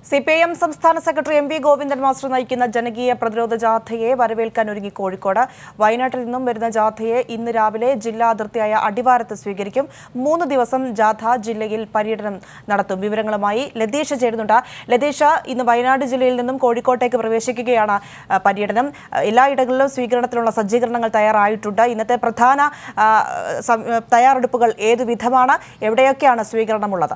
C P I M സംസ്ഥാന secretary M V Govindan master നയിക്കുന്ന ജനകീയ പ്രതിരോധ ജാഥയെ വരവേൽക്കാൻ ഒരുങ്ങി കോഴിക്കോട് വയനാട്ടിൽ നിന്നും വരുന്ന ജാഥയെ ഇന്ന് രാവിലെ ജില്ലാ അതിർത്തിയായ അടിവാരത്ത് സ്വീകരിക്കും മൂന്ന് ദിവസം ജാഥ ജില്ലയിൽ പര്യടനം നടത്തും വിവരങ്ങളുമായി ലതീഷ് ചേരുന്നുണ്ട് ലതീഷ് ഇന്ന് വയനാട് ജില്ലയിൽ നിന്നും കോഴിക്കോട്ടേക്ക് പ്രവേശിക്കുകയാണ് ആ, പര്യടനം ആ, എല്ലായിടങ്ങളിലും സ്വീകരണത്തിനുള്ള സജ്ജീകരണങ്ങൾ തയ്യാറായിട്ടുണ്ട് ഇന്നത്തെ പ്രധാന ആ, സം- തയ്യാറെടുപ്പുകൾ ഏതു വിധമാണ് എവിടെയൊക്കെയാണ് സ്വീകരണമുള്ളത്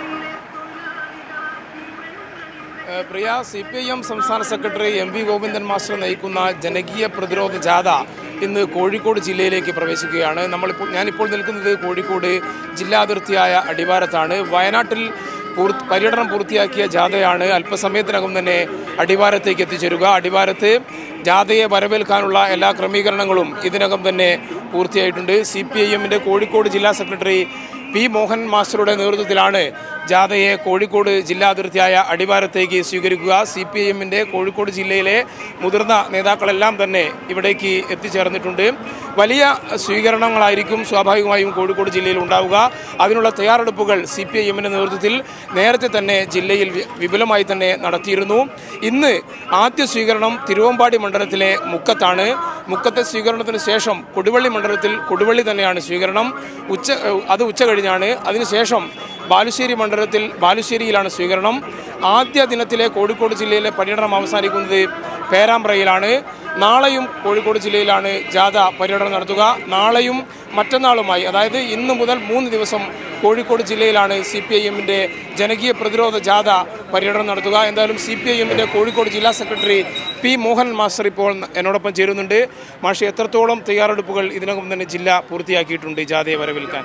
ഏഹ് പ്രിയ സി പി ഐ എം സംസ്ഥാന secretary M V Govindan master നയിക്കുന്ന ജനകീയ പ്രതിരോധ ജാഥ ഇന്ന് കോഴിക്കോട് ജില്ലയിലേക്ക് പ്രവേശിക്കുകയാണ് നമ്മളിപ്പോൾ ഞാനിപ്പോൾ നിൽക്കുന്നത് കോഴിക്കോട് ജില്ലാ അതിർത്തിയായ അടിവാരത്താണ് വയനാട്ടിൽ പൂർ പര്യടനം പൂർത്തിയാക്കിയ ജാഥയാണ് അല്പസമയത്തിനകം തന്നെ അടിവാരത്തേക്ക് എത്തിച്ചേരുക അടിവാരത്ത് ജാഥയെ വരവേൽക്കാനുള്ള എല്ലാ ക്രമീകരണങ്ങളും ഇതിനകം തന്നെ പൂർത്തിയായിട്ടുണ്ട് സി പി ഐ എമ്മിൻ്റെ കോഴിക്കോട് ജില്ലാ സെക്രട്ടറി പി മോഹൻ മാസ്റ്ററുടെ നേതൃത്വത്തിലാണ് ജാഥയെ കോഴിക്കോട് ജില്ലാ അതിർത്തിയായ അടിവാരത്തേക്ക് സ്വീകരിക്കുക സി പി ഐ എമ്മിൻ്റെ കോഴിക്കോട് ജില്ലയിലെ മുതിർന്ന നേതാക്കളെല്ലാം തന്നെ ഇവിടേക്ക് എത്തിച്ചേർന്നിട്ടുണ്ട് വലിയ സ്വീകരണങ്ങളായിരിക്കും സ്വാഭാവികമായും കോഴിക്കോട് ജില്ലയിൽ ഉണ്ടാവുക അതിനുള്ള തയ്യാറെടുപ്പുകൾ സി പി ഐ എമ്മിൻ്റെ നേതൃത്വത്തിൽ നേരത്തെ തന്നെ ജില്ലയിൽ വി- വിപുലമായി തന്നെ നടത്തിയിരുന്നു ഇന്ന് ആദ്യ സ്വീകരണം തിരുവമ്പാടി മണ്ഡലത്തിലെ മുക്കത്താണ് മുക്കത്തെ സ്വീകരണത്തിന് ശേഷം കൊടുവള്ളി മണ്ഡലത്തിൽ കൊടുവള്ളി തന്നെയാണ് സ്വീകരണം ഉച്ച അത് ഉച്ച കഴിഞ്ഞാണ് അതിനുശേഷം ബാലുശ്ശേരി മണ്ഡലത്തിൽ ബാലുശ്ശേരിയിലാണ് സ്വീകരണം ആദ്യ ദിനത്തിലെ കോഴിക്കോട് ജില്ലയിലെ പര്യടനം അവസാനിക്കുന്നത് പേരാമ്പ്രയിലാണ് നാളെയും കോഴിക്കോട് ജില്ലയിലാണ് ജാഥ പര്യടനം നടത്തുക നാളെയും മറ്റന്നാളുമായി അതായത് ഇന്ന് മുതൽ മൂന്ന് ദിവസം കോഴിക്കോട് ജില്ലയിലാണ് സി പി ഐ എമ്മിൻ്റെ ജനകീയ പ്രതിരോധ ജാഥ പര്യടനം നടത്തുക എന്തായാലും സി പി ഐ എമ്മിൻ്റെ കോഴിക്കോട് ജില്ലാ സെക്രട്ടറി പി മോഹൻ മാസ്റ്റർ ഇപ്പോൾ എന്നോടൊപ്പം ചേരുന്നുണ്ട് മാഷി എത്രത്തോളം തയ്യാറെടുപ്പുകൾ ഇതിനകം തന്നെ ജില്ല പൂർത്തിയാക്കിയിട്ടുണ്ട് ജാഥയെ വരവേൽക്കാൻ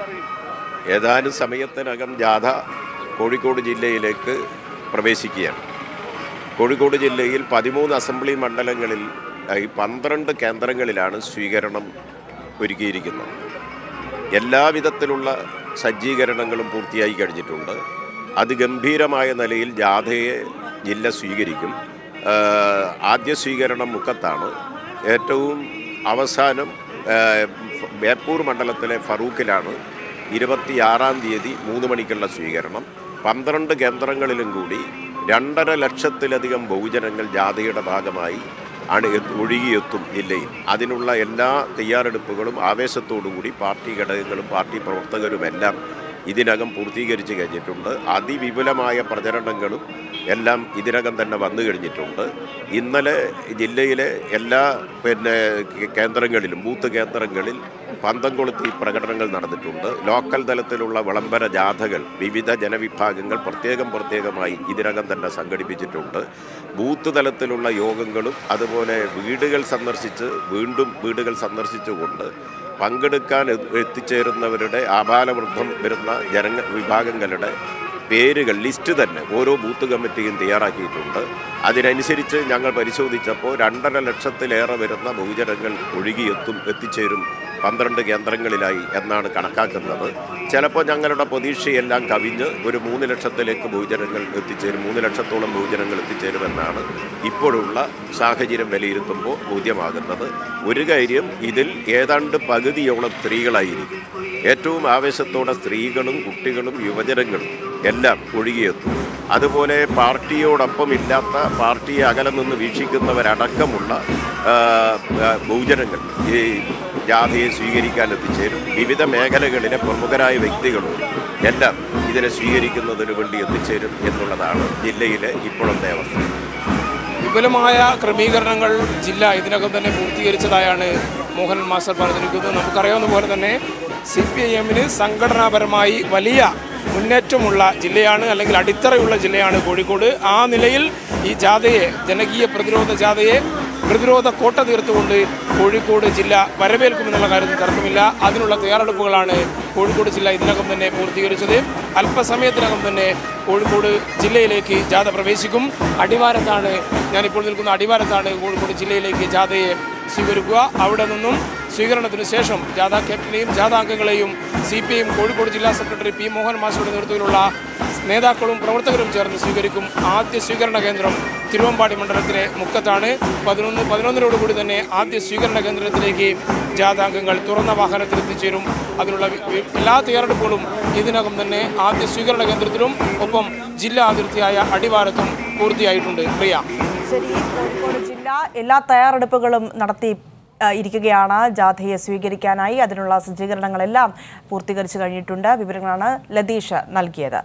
ഏതാനും സമയത്തിനകം ജാഥ കോഴിക്കോട് ജില്ലയിലേക്ക് പ്രവേശിക്കുകയാണ് കോഴിക്കോട് ജില്ലയിൽ പതിമൂന്ന് അസംബ്ലി മണ്ഡലങ്ങളിൽ ഈ പന്ത്രണ്ട് കേന്ദ്രങ്ങളിലാണ് സ്വീകരണം ഒരുക്കിയിരിക്കുന്നത് എല്ലാവിധത്തിലുള്ള സജ്ജീകരണങ്ങളും പൂർത്തിയായി കഴിഞ്ഞിട്ടുണ്ട് അതിഗംഭീരമായ നിലയിൽ ജാഥയെ ജില്ല സ്വീകരിക്കും ആഹ് ആദ്യ സ്വീകരണം മുക്കത്താണ് ഏറ്റവും അവസാനം ആഹ് ബേപ്പൂർ മണ്ഡലത്തിലെ ഫറൂഖിലാണ് ഇരുപത്തിയാറാം തീയതി മൂന്ന് മണിക്കുള്ള സ്വീകരണം പന്ത്രണ്ട് കേന്ദ്രങ്ങളിലും കൂടി രണ്ടര ലക്ഷത്തിലധികം ബഹുജനങ്ങൾ ജാഥയുടെ ഭാഗമായി ആണ് എത്ത് ഒഴുകിയെത്തും ജില്ലയിൽ അതിനുള്ള എല്ലാ തയ്യാറെടുപ്പുകളും ആവേശത്തോടുകൂടി പാർട്ടി ഘടകങ്ങളും പാർട്ടി പ്രവർത്തകരുമെല്ലാം ഇതിനകം പൂർത്തീകരിച്ച് കഴിഞ്ഞിട്ടുണ്ട് അതിവിപുലമായ പ്രചരണങ്ങളും എല്ലാം ഇതിനകം തന്നെ വന്നു കഴിഞ്ഞിട്ടുണ്ട് ഇന്നലെ ജില്ലയിലെ എല്ലാ പിന്നെ കേന്ദ്രങ്ങളിലും ബൂത്ത് കേന്ദ്രങ്ങളിൽ പന്തം കൊളുത്തി പ്രകടനങ്ങൾ നടന്നിട്ടുണ്ട് ലോക്കൽ തലത്തിലുള്ള വിളംബര ജാഥകൾ വിവിധ ജനവിഭാഗങ്ങൾ പ്രത്യേകം പ്രത്യേകമായി ഇതിനകം തന്നെ സംഘടിപ്പിച്ചിട്ടുണ്ട് ബൂത്ത് തലത്തിലുള്ള യോഗങ്ങളും അതുപോലെ വീടുകൾ സന്ദർശിച്ച് വീണ്ടും വീടുകൾ സന്ദർശിച്ചുകൊണ്ട് പങ്കെടുക്കാൻ എ- എത്തിച്ചേരുന്നവരുടെ ആബാലവൃദ്ധം വരുന്ന ജന വിഭാഗങ്ങളുടെ പേരുകൾ ലിസ്റ്റ് തന്നെ ഓരോ ബൂത്ത് കമ്മിറ്റിയും തയ്യാറാക്കിയിട്ടുണ്ട് അതിനനുസരിച്ച് ഞങ്ങൾ പരിശോധിച്ചപ്പോൾ രണ്ടര ലക്ഷത്തിലേറെ വരുന്ന ബഹുജനങ്ങൾ ഒഴുകിയെത്തും എത്തിച്ചേരും പന്ത്രണ്ട് കേന്ദ്രങ്ങളിലായി എന്നാണ് കണക്കാക്കുന്നത് ചിലപ്പോൾ ഞങ്ങളുടെ പ്രതീക്ഷയെല്ലാം കവിഞ്ഞ് ഒരു മൂന്ന് ലക്ഷത്തിലേക്ക് ബഹുജനങ്ങൾ എത്തിച്ചേരും മൂന്ന് ലക്ഷത്തോളം ബഹുജനങ്ങൾ എത്തിച്ചേരുമെന്നാണ് ഇപ്പോഴുള്ള സാഹചര്യം വിലയിരുത്തുമ്പോൾ ബോധ്യമാകുന്നത് ഒരു കാര്യം ഇതിൽ ഏതാണ്ട് പകുതിയോളം സ്ത്രീകളായിരിക്കും ഏറ്റവും ആവേശത്തോടെ സ്ത്രീകളും കുട്ടികളും യുവജനങ്ങളും എല്ലാം ഒഴുകിയെത്തും അതുപോലെ പാർട്ടിയോടൊപ്പം ഇല്ലാത്ത പാർട്ടിയെ അകലെ നിന്ന് വീക്ഷിക്കുന്നവരടക്കമുള്ള ആ, ആ, ബഹുജനങ്ങൾ ഈ ജാഥയെ സ്വീകരിക്കാൻ എത്തിച്ചേരും വിവിധ മേഖലകളിലെ പ്രമുഖരായ വ്യക്തികളും എല്ലാം ഇതിനെ സ്വീകരിക്കുന്നതിന് വേണ്ടി എത്തിച്ചേരും എന്നുള്ളതാണ് ജില്ലയിലെ ഇപ്പോഴത്തെ അവസ്ഥ വിപുലമായ ക്രമീകരണങ്ങൾ ജില്ല ഇതിനകം തന്നെ പൂർത്തീകരിച്ചതായാണ് മോഹൻ മാസ്റ്റർ പറഞ്ഞിരിക്കുന്നത് നമുക്കറിയാവുന്ന പോലെ തന്നെ സി പി ഐ എമ്മിന് സംഘടനാപരമായി വലിയ മുന്നേറ്റമുള്ള ജില്ലയാണ് അല്ലെങ്കിൽ അടിത്തറയുള്ള ജില്ലയാണ് കോഴിക്കോട് ആ നിലയിൽ ഈ ജാഥയെ ജനകീയ പ്രതിരോധ ജാഥയെ പ്രതിരോധ കോട്ട തീർത്തുകൊണ്ട് കോഴിക്കോട് ജില്ല വരവേൽക്കുമെന്നുള്ള കാര്യത്തിൽ തർക്കമില്ല അതിനുള്ള തയ്യാറെടുപ്പുകളാണ് കോഴിക്കോട് ജില്ല ഇതിനകം തന്നെ പൂർത്തീകരിച്ചത് അല്പസമയത്തിനകം തന്നെ കോഴിക്കോട് ജില്ലയിലേക്ക് ജാഥ പ്രവേശിക്കും അടിവാരത്താണ് ഞാനിപ്പോൾ നിൽക്കുന്ന അടിവാരത്താണ് കോഴിക്കോട് ജില്ലയിലേക്ക് ജാഥയെ സ്വീകരിക്കുക അവിടെ നിന്നും സ്വീകരണത്തിന് ശേഷം ജാഥ ക്യാപ്റ്റനെയും ജാഥ അംഗങ്ങളെയും സി പി ഐ കോഴിക്കോട് ജില്ലാ സെക്രട്ടറി പി മോഹൻ മാസ്റ്ററുടെ നേതൃത്വത്തിലുള്ള നേതാക്കളും പ്രവർത്തകരും ചേർന്ന് സ്വീകരിക്കും ആദ്യ സ്വീകരണ കേന്ദ്രം തിരുവമ്പാടി മണ്ഡലത്തിലെ മുക്കത്താണ് പതിനൊന്ന് പതിനൊന്നിനോടുകൂടി തന്നെ ആദ്യ സ്വീകരണ കേന്ദ്രത്തിലേക്ക് ജാഥാംഗങ്ങൾ തുറന്ന വാഹനത്തിൽ എത്തിച്ചേരും അതിനുള്ള വി- വി- എല്ലാ തയ്യാറെടുപ്പുകളും ഇതിനകം തന്നെ ആദ്യ സ്വീകരണ കേന്ദ്രത്തിലും ഒപ്പം ജില്ലാ അതിർത്തിയായ അടിവാരത്തും പൂർത്തിയായിട്ടുണ്ട് പ്രിയ ശരി കോഴിക്കോട് ജില്ല എല്ലാ തയ്യാറെടുപ്പുകളും നടത്തി ആ, ഇരിക്കുകയാണ് ജാഥയെ സ്വീകരിക്കാനായി അതിനുള്ള സജ്ജീകരണങ്ങളെല്ലാം പൂർത്തീകരിച്ചു കഴിഞ്ഞിട്ടുണ്ട് വിവരങ്ങളാണ് ലതീഷ് നൽകിയത്